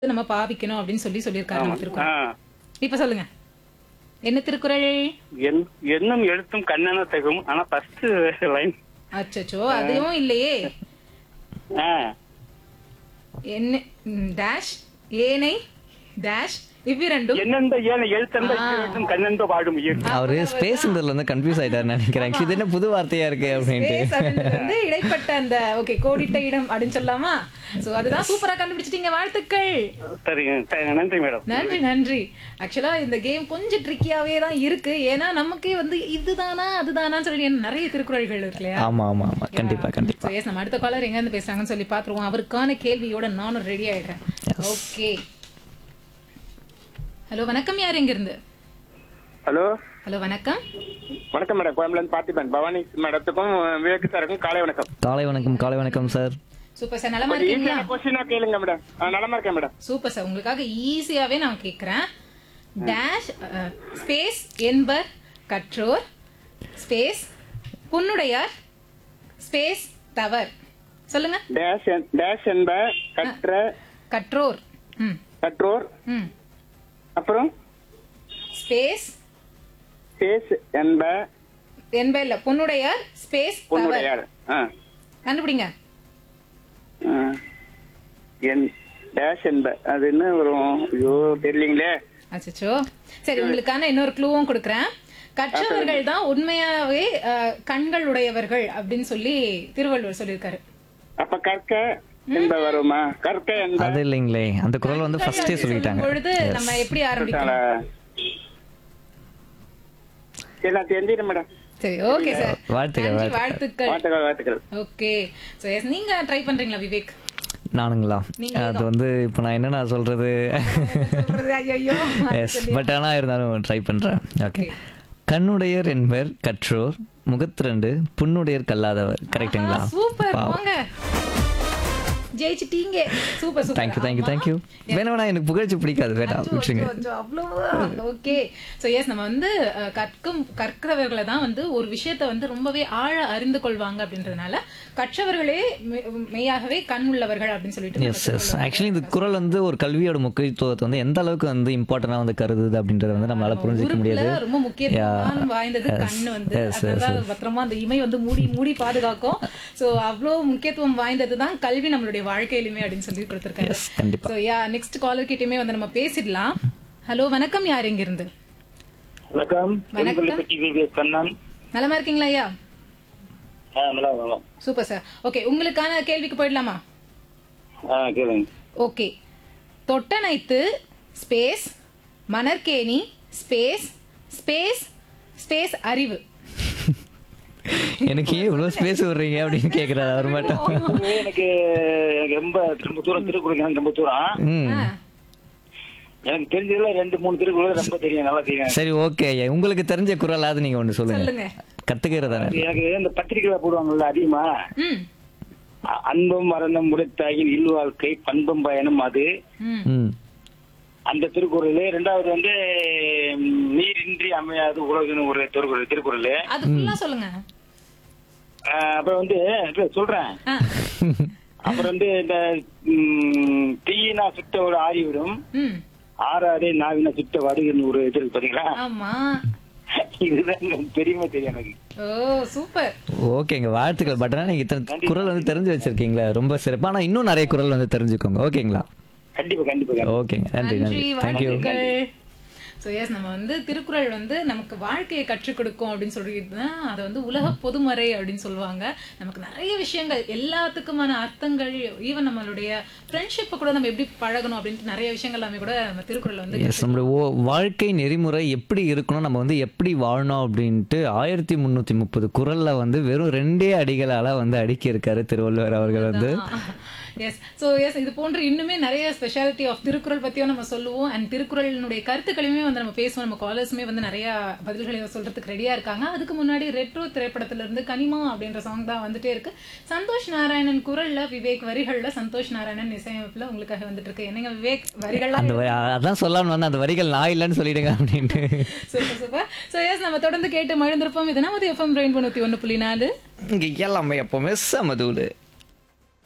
நம்ம பாவிக்கணும் அப்படின்னு சொல்லி சொல்லியிருக்காரு நம்ம ஆ. திருக்குறள் இப்ப சொல்லுங்க என்ன திருக்குறள் என்- என்னும் எழுத்தும் கண்ணென தகும் ஆனா ஃபர்ஸ்ட் லைன் அச்சச்சோ அதுவும் இல்லையே என்ன ம், டேஷ் ஏனை டேஷ் இவ்விரண்டும் என்னெந்த ஏன எழுத்தெந்த எழுத்தும் கண்ணெந்த வாடும் உயிர் அவரு ஸ்பேஸ்ன்றதுல வந்து கன்ஃபியூஸ் ஆயிட்டாரு நினைக்கிறேன் இது என்ன புது வார்த்தையா இருக்கு அப்படின்ட்டு Space அப்படின்றது வந்து இடைப்பட்ட அந்த ஓகே கோடிட்ட இடம் அப்படின்னு சொல்லலாமா சோ அதுதான் சூப்பரா கண்டுபிடிச்சிட்டீங்க வாழ்த்துக்கள் சரிங்க த- நன்றி மேடம் நன்றி நன்றி ஆக்சுவலா இந்த கேம் கொஞ்சம் ட்ரிக்கியாவே தான் இருக்கு ஏன்னா நமக்கே வந்து இதுதானா அதுதானான்னு சொல்லி நிறைய திருக்குறள்கள் இருக்கு இல்லையா ஆமா ஆமா ஆமா கண்டிப்பா கண்டிப்பா So, yes, நம்ம அடுத்த காலர் எங்க இருந்து பேசுறாங்கன்னு சொல்லி பாத்துருவோம் அவருக்கான கேள்வியோட நானும் ரெடி ஆயிடுறேன் ஓகே ஹலோ வணக்கம் யார் எங்க இருந்து ஹலோ ஹலோ வணக்கம் வணக்கம் மேடம் கோயம்புலேருந்து பார்த்திபன் பவானி மேடத்துக்கும் விவேக் சாருக்கும் காலை வணக்கம் காலை வணக்கம் காலை வணக்கம் சார் சூப்பர் சார் நலமா இருக்கீங்களா ஈஸியான கொஸ்டினா கேளுங்க மேடம் ஆ, நலமா இருக்கேன் மேடம் சூப்பர் சார் உங்களுக்காக ஈஸியாவே நான் கேக்குறேன் டேஷ் ஸ்பேஸ் என்பர் கற்றோர் ஸ்பேஸ் புன்னுடையார் ஸ்பேஸ் தவர் சொல்லுங்க டேஷ் என்- டேஷ் என்ப கற்ற கற்றோர் ம் கற்றோர் ம் அப்புறம் ஸ்பேஸ் பேஸ் என்ப என்ப இல்ல பொன்னுடையார் ஸ்பேஸ் தவர் பொண்ணுடையார் ஆ கண்டுபிடிங்க ஆ. என் டேஷ் என்ப அது என்ன வரும் ஐயோ தெரியலீங்களே அச்சச்சோ சரி உங்களுக்கான இன்னொரு க்ளூவும் கொடுக்குறேன் கற்றவர்கள் தான் உண்மையாவே அஹ், கண்கள் உடையவர்கள் அப்படின்னு சொல்லி திருவள்ளுவர் சொல்லியிருக்காரு அப்ப கற்க என்ப வருமா கற்க என்ப அது இல்லைங்களே அந்த குரல் வந்து ஃபர்ஸ்டே சொல்லும் சொல்லிட்டாங்க பொழுது நம்ம எப்படி ஆரம்பிக்கலாம் சரி நான் தெரிஞ்சிடும் மேடம் சரி ஓகே சார் வாழ்த்துக்கள், நன்றி, வாழ்த்துக்கள். வாழ்த்துக்கள் வாழ்த்துக்கள் வாழ்த்துக்கள் ஓகே சோ எஸ் நீங்க ட்ரை பண்றீங்களா விவேக் நானுங்களா அது வந்து இப்போ நான் என்ன நான் சொல்றது சொல்றது, ஐயையோ, எஸ் பட் ஆனா இருந்தாலும் ட்ரை பண்றேன் ஓகே கண்ணுடையர் என்பர் கற்றோர் முகத்திரண்டு புண்ணுடையர் கல்லாதவர் கரெக்ட்டுங்களா சூப்பர் போங்க ஜெயிச்சிட்டீங்க super super thank you thank you thank you வேணா வேணா எனக்கு புகழ்ச்சி பிடிக்காது வேண்டாம் விட்டுருங்க ஓகே சோ எஸ் நம்ம வந்து அஹ், கற்கும் கற்கிறவர்களை தான் வந்து ஒரு விஷயத்தை வந்து ரொம்பவே ஆழ அறிந்து கொள்வாங்க அப்படின்றதுனால கற்றவர்களே மெ- மெய்யாகவே கண் உள்ளவர்கள் அப்படின்னு சொல்லிட்டு எஸ் எஸ் ஆக்சுவலி இந்த குரல் வந்து ஒரு கல்வியோட முக்கியத்துவத்தை வந்து எந்த அளவுக்கு வந்து இம்பார்ட்டண்டா வந்து கருதுது அப்படின்றத வந்து நம்மளால புரிஞ்சுக்க முடியாது உறுப்புல ரொம்ப முக்கியத்துவம் வாய்ந்தது கண்ணு வந்து அதனால பத்திரமா அந்த இமை வந்து மூடி மூடி பாதுகாக்கும் சோ அவ்வளவு முக்கியத்துவம் வாய்ந்தது தான் கல்வி நம்மளுடைய வாழ்க்கையிலுமே அப்படின்னு சொல்லி கொடுத்திருக்காரு எஸ் கண்டிப்பா சோ யா நெக்ஸ்ட் காலர் கிட்டயுமே வந்து நம்ம பேசிடலாம் ஹலோ வணக்கம் யார் எங்க இருந்து வணக்கம் வணக்கம். பெட்டி விவேக் கண்ணன் நலமா இருக்கீங்களா ஐயா ஆ, நல்லா நல்லா. சூப்பர் சார் ஓகே உங்களுக்கான கேள்விக்கு போயிடலாமா ஆ கேளுங்க ஓகே தொட்டனைத்து ஸ்பேஸ் மணற்கேணி ஸ்பேஸ் ஸ்பேஸ் ஸ்பேஸ் அறிவு எனக்கு ஏன் இவ்வளவு ஸ்பேஸ் விடுறீங்க அப்படின்னு கேக்குறாரு அவர் மட்டும் இது எனக்கு எனக்கு ரொம்ப ரொம்ப தூரம் திருக்குறள் எனக்கு ரொம்ப தூரம் ம் ஆ, எனக்கு தெரிஞ்சதுல ரெண்டு மூணு திருக்குறள் ரொம்ப தெரியும் நல்லா தெரியும் சரி ஓகே உங்களுக்கு தெரிஞ்ச குரலாவது நீங்க ஒண்ணு சொல்லுங்க சொல்லுங்க கத்துக்கிறதா எனக்கு இந்த பத்திரிகையில போடுவாங்கல்ல அதிகமா ம் அ- அன்பும் மரணம் உடைத்தாயின் இல்வாழ்க்கை பண்பும் பயணம் அது ம் ம் அந்த திருக்குறள் ரெண்டாவது வந்து ம், நீரின்றி அமையாது உலகுன்னு ஒரு திருக்குறள் திருக்குறள் அது ஃபுல்லா சொல்லுங்க அஹ் அப்புறம் வந்து இல்ல, சொல்றேன் ஆ, அப்புறம் வந்து இந்த ம், தீயினா சுட்ட ஒரு ஆறிவிடும் ம் ஆறாதே நாவினா சுட்ட வடுகுன்னு ஒரு இது இருக்கு பாத்தீங்களா ஆமா இதுதான் எனக்கு பெரியமா தெரியும் எனக்கு ஓ சூப்பர் ஓகேங்க வாழ்த்துக்கள் பட் ஆனா நீங்க இத்தனை குரல் வந்து தெரிஞ்சு வச்சிருக்கீங்களா ரொம்ப சிறப்பு ஆனா இன்னும் நிறைய குரல் வந்து தெரிஞ்சுக்கோங்க ஓகேங்களா கண்டிப்பா கண்டிப்பா கண்டிப்பா. ஓகேங்க நன்றி நன்றி நன்றி தேங்க்யூ வாழ்த்துக்கள் ஸோ எஸ் நம்ம வந்து திருக்குறள் வந்து நமக்கு வாழ்க்கையை கற்றுக் கொடுக்கும் அப்படின்னு சொல்லிட்டு தான் அதை வந்து உலக பொதுமறை அப்படின்னு சொல்லுவாங்க நமக்கு நிறைய விஷயங்கள் எல்லாத்துக்குமான அர்த்தங்கள் ஈவன் நம்மளுடைய ஃப்ரெண்ட்ஷிப்பை கூட நம்ம எப்படி பழகணும் அப்படின்ட்டு நிறைய விஷயங்கள் எல்லாமே கூட நம்ம திருக்குறள் வந்து எஸ் நம்மளுடைய ஓ- வாழ்க்கை நெறிமுறை எப்படி இருக்கணும் நம்ம வந்து எப்படி வாழணும் அப்படின்ட்டு ஆயிரத்தி முந்நூற்றி முப்பது குரல்ல வந்து வெறும் ரெண்டே அடிகளால வந்து அடுக்கி இருக்காரு திருவள்ளுவர் அவர்கள் வந்து எஸ் ஸோ எஸ் இது போன்ற இன்னுமே நிறைய ஸ்பெஷாலிட்டி ஆஃப் திருக்குறள் பத்தியும் நம்ம சொல்லுவோம் அண்ட் திருக்குறளினுடைய கருத்துக்களையுமே வந்து நம்ம பேசுவோம் நம்ம காலர்ஸுமே வந்து நிறைய பதில்களை சொல்றதுக்கு ரெடியா இருக்காங்க அதுக்கு முன்னாடி ரெட்ரோ திரைப்படத்துல இருந்து கனிமா அப்படின்ற சாங் தான் வந்துட்டே இருக்கு சந்தோஷ் நாராயணன் குரல்ல விவேக் வரிகள்ல சந்தோஷ் நாராயணன் இசையமைப்புல உங்களுக்காக வந்துட்டு இருக்கு என்னங்க விவேக் வரிகள்லாம் அந்த வரி- அதான் சொல்லாம வந்து அந்த வரிகள் நான் இல்லைன்னு சொல்லிடுங்க அப்படின்ட்டு சூப்பர் சூப்பர் ஸோ எஸ் நம்ம தொடர்ந்து கேட்டு மழுந்திருப்போம் இது நமது எஃப்எம் ரெயின் தொண்ணூத்தி ஒன்று புள்ளி நாலு இங்க எல்லாமே எப்பவுமே சமதூடு